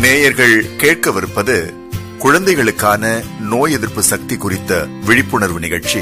நேயர்கள் கேட்கவிருப்பது குழந்தைகளுக்கான நோய் எதிர்ப்பு சக்தி குறித்த விழிப்புணர்வு நிகழ்ச்சி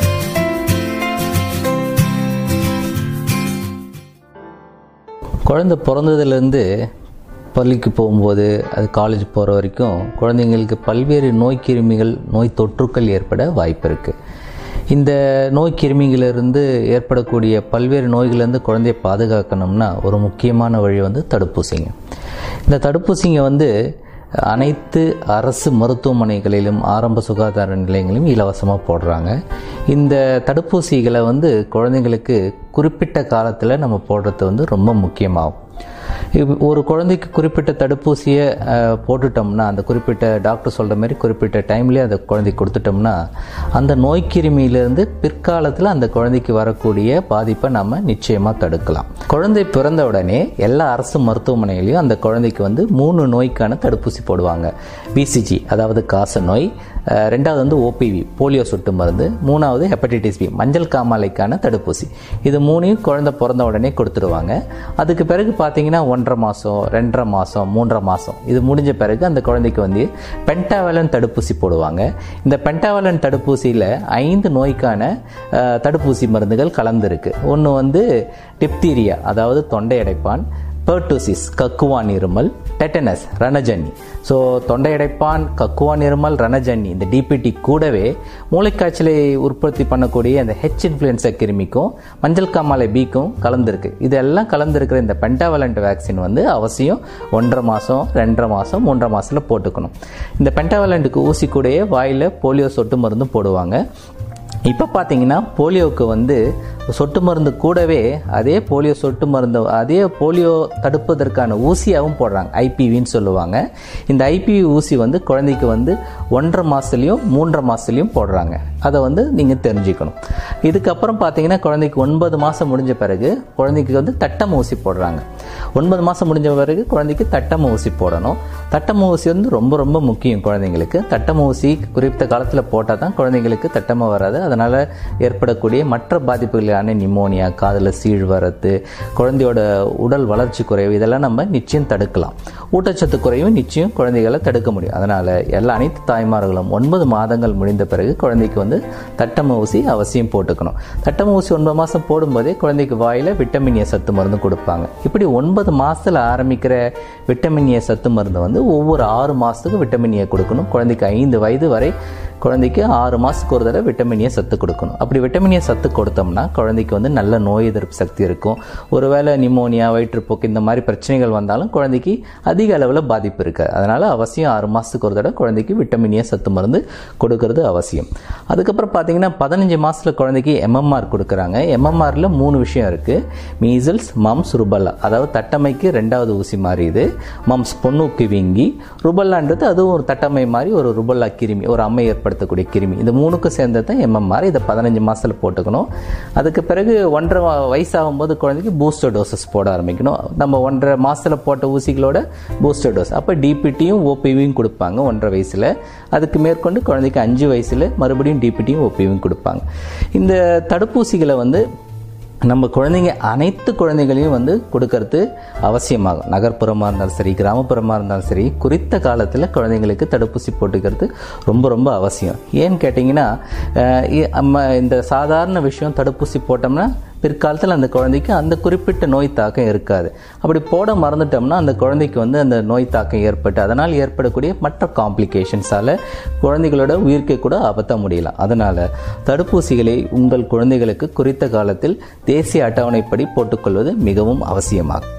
குழந்தை பிறந்ததுலேருந்து பள்ளிக்கு போகும்போது அது காலேஜ் போகிற வரைக்கும் குழந்தைங்களுக்கு பல்வேறு நோய் கிருமிகள் நோய் தொற்றுக்கள் ஏற்பட வாய்ப்பு இருக்குது இந்த நோய் கிருமிகளிலிருந்து ஏற்படக்கூடிய பல்வேறு நோய்களிலிருந்து குழந்தையை பாதுகாக்கணும்னா ஒரு முக்கியமான வழி வந்து தடுப்பூசிங்க இந்த தடுப்பூசிங்க வந்து அனைத்து அரசு மருத்துவமனைகளிலும் ஆரம்ப சுகாதார நிலையங்களிலும் இலவசமாக போடுறாங்க இந்த தடுப்பூசிகளை வந்து குழந்தைங்களுக்கு குறிப்பிட்ட காலத்தில் நம்ம போடுறது வந்து ரொம்ப முக்கியமாகும் இப்ப ஒரு குழந்தைக்கு குறிப்பிட்ட தடுப்பூசியை அஹ், போட்டுட்டோம்னா அந்த குறிப்பிட்ட டாக்டர் சொல்கிற மாதிரி குறிப்பிட்ட டைம்லேயே அந்த குழந்தைக்கு கொடுத்துட்டோம்னா அந்த நோய் கிருமியிலிருந்து பிற்காலத்தில் அந்த குழந்தைக்கு வரக்கூடிய பாதிப்பை நம்ம நிச்சயமாக தடுக்கலாம் குழந்தை பிறந்த உடனே எல்லா அரசு மருத்துவமனையிலையும் அந்த குழந்தைக்கு வந்து மூணு நோய்க்கான தடுப்பூசி போடுவாங்க பிசிஜி அதாவது காச நோய் அஹ், ரெண்டாவது வந்து ஓபிவி போலியோ சொட்டு மருந்து மூணாவது ஹெப்படைட்டிஸ் பி மஞ்சள் காமாலைக்கான தடுப்பூசி இது மூணையும் குழந்தை பிறந்த உடனே கொடுத்துடுவாங்க அதுக்கு பிறகு பார்த்தீங்கன்னா ஒன்றரை மாதம் ரெண்டரை மாதம் மூன்றரை மாதம் இது முடிஞ்ச பிறகு அந்த குழந்தைக்கு வந்து பென்டாவலன் தடுப்பூசி போடுவாங்க இந்த பென்டாவலன் தடுப்பூசியில் ஐந்து நோய்க்கான அஹ், தடுப்பூசி மருந்துகள் கலந்துருக்கு ஒன்று வந்து டிப்தீரியா அதாவது தொண்டை அடைப்பான் பெர்டூசிஸ் கக்குவான் இருமல் டெட்டனஸ் ரணஜன்னி ஸோ தொண்டை அடைப்பான் கக்குவான் இருமல் ரணஜன்னி இந்த டிபிடி கூடவே மூளைக்காய்ச்சலை உற்பத்தி பண்ணக்கூடிய அந்த ஹெச் இன்ஃப்ளூயன்சா கிருமிக்கும் மஞ்சள் காமாலை பிக்கும் கலந்துருக்கு இதெல்லாம் கலந்துருக்கிற இந்த பென்டாவலண்ட் வேக்சின் வந்து அவசியம் ஒன்றரை மாதம் ரெண்டரை மாதம் மூன்றரை மாதத்தில் போட்டுக்கணும் இந்த பென்டாவலண்ட்டுக்கு ஊசி கூடயே வாயில் போலியோ சொட்டு மருந்தும் போடுவாங்க இப்போ பார்த்தீங்கன்னா போலியோவுக்கு வந்து சொட்டு மருந்து கூடவே அதே போலியோ சொட்டு மருந்து அதே போலியோ தடுப்பதற்கான ஊசியாகவும் போடுறாங்க ஐபிவின்னு சொல்லுவாங்க இந்த ஐபிவி ஊசி வந்து குழந்தைக்கு வந்து ஒன்றரை மாதத்துலேயும் மூன்றரை மாதத்துலேயும் போடுறாங்க அதை வந்து நீங்கள் தெரிஞ்சுக்கணும் இதுக்கப்புறம் பார்த்தீங்கன்னா குழந்தைக்கு ஒன்பது மாதம் முடிஞ்ச பிறகு குழந்தைக்கு வந்து தட்டம் ஊசி போடுறாங்க ஒன்பது மாதம் முடிஞ்ச பிறகு குழந்தைக்கு தட்டம் ஊசி போடணும் தட்டம் ஊசி வந்து ரொம்ப ரொம்ப முக்கியம் குழந்தைங்களுக்கு தட்டம் ஊசி குறிப்பிட்ட காலத்தில் போட்டால் தான் குழந்தைங்களுக்கு தட்டமாக வராது அதனால் ஏற்படக்கூடிய மற்ற பாதிப்புகளான நிமோனியா காதில் சீழ் வரத்து குழந்தையோட உடல் வளர்ச்சி குறைவு இதெல்லாம் நம்ம நிச்சயம் தடுக்கலாம் ஊட்டச்சத்து குறைவும் நிச்சயம் குழந்தைகளை தடுக்க முடியும் அதனால் எல்லா அனைத்து தாய்மார்களும் ஒன்பது மாதங்கள் முடிந்த பிறகு குழந்தைக்கு வந்து தட்டம ஊசி அவசியம் போட்டுக்கணும் தட்டம ஊசி ஒன்பது மாதம் போடும்போதே குழந்தைக்கு வாயில் விட்டமின் ஏ சத்து மருந்து கொடுப்பாங்க இப்படி ஒன்பது மாதத்தில் ஆரம்பிக்கிற விட்டமின் ஏ சத்து மருந்து வந்து ஒவ்வொரு ஆறு மாதத்துக்கு விட்டமின் ஏ கொடுக்கணும் குழந்தைக்கு ஐந்து வயது வரை குழந்தைக்கு ஆறு மாதத்துக்கு ஒரு தடவை விட்டமின் ஏ சத்து கொடுக்கணும் அப்படி விட்டமின் ஏ சத்து கொடுத்தோம்னா குழந்தைக்கு வந்து நல்ல நோய் எதிர்ப்பு சக்தி இருக்கும் ஒருவேளை நிமோனியா வயிற்றுப்போக்கு இந்த மாதிரி பிரச்சனைகள் வந்தாலும் குழந்தைக்கு அதிக அளவில் பாதிப்பு இருக்காது அதனால் அவசியம் ஆறு மாதத்துக்கு ஒரு தடவை குழந்தைக்கு விட்டமின் ஏ சத்து மருந்து கொடுக்கறது அவசியம் அதுக்கப்புறம் பார்த்தீங்கன்னா பதினஞ்சு மாதத்தில் குழந்தைக்கு எம்எம்ஆர் கொடுக்குறாங்க எம்எம்ஆரில் மூணு விஷயம் இருக்குது மீசல்ஸ் மம்ஸ் ருபல்லா அதாவது தட்டமைக்கு ரெண்டாவது ஊசி மாதிரி இது மம்ஸ் பொண்ணுக்கு வீங்கி ருபல்லான்றது அதுவும் ஒரு தட்டமை மாதிரி ஒரு ருபல்லா கிருமி ஒரு அம்மை ஏற்படுத்தக்கூடிய கிருமி இந்த மூணுக்கும் சேர்ந்தது தான் எம்எம்ஆர் இதை பதினஞ்சு மாதத்தில் போட்டுக்கணும் அதுக்கு பிறகு ஒன்றரை வ- வயசாகும்போது குழந்தைக்கு பூஸ்டர் டோசஸ் போட ஆரம்பிக்கணும் நம்ம ஒன்றரை மாதத்தில் போட்ட ஊசிகளோட பூஸ்டர் டோஸ் அப்போ டிபிடியும் ஓபிவியும் கொடுப்பாங்க ஒன்றரை வயசில் அதுக்கு மேற்கொண்டு குழந்தைக்கு அஞ்சு வயசில் மறுபடியும் டிபிடியும் ஓபிவியும் கொடுப்பாங்க இந்த தடுப்பூசிகளை வந்து நம்ம குழந்தைங்க அனைத்து குழந்தைகளையும் வந்து கொடுக்கறது அவசியமாகும் நகர்ப்புறமாக இருந்தாலும் சரி கிராமப்புறமாக இருந்தாலும் சரி குறித்த காலத்தில் குழந்தைங்களுக்கு தடுப்பூசி போட்டுக்கிறது ரொம்ப ரொம்ப அவசியம் ஏன்னு கேட்டிங்கன்னா அஹ், இ- நம்ம இந்த சாதாரண விஷயம் தடுப்பூசி போட்டோம்னா பிற்காலத்தில் அந்த குழந்தைக்கு அந்த குறிப்பிட்ட நோய் தாக்கம் இருக்காது அப்படி போட மறந்துட்டோம்னா அந்த குழந்தைக்கு வந்து அந்த நோய் தாக்கம் ஏற்பட்டு அதனால் ஏற்படக்கூடிய மற்ற காம்ப்ளிகேஷன்ஸால் குழந்தைகளோட உயிர்க்கை கூட அபத்த முடியலாம் அதனால் தடுப்பூசிகளை உங்கள் குழந்தைகளுக்கு குறித்த காலத்தில் தேசிய அட்டவணைப்படி போட்டுக்கொள்வது மிகவும் அவசியமாகும்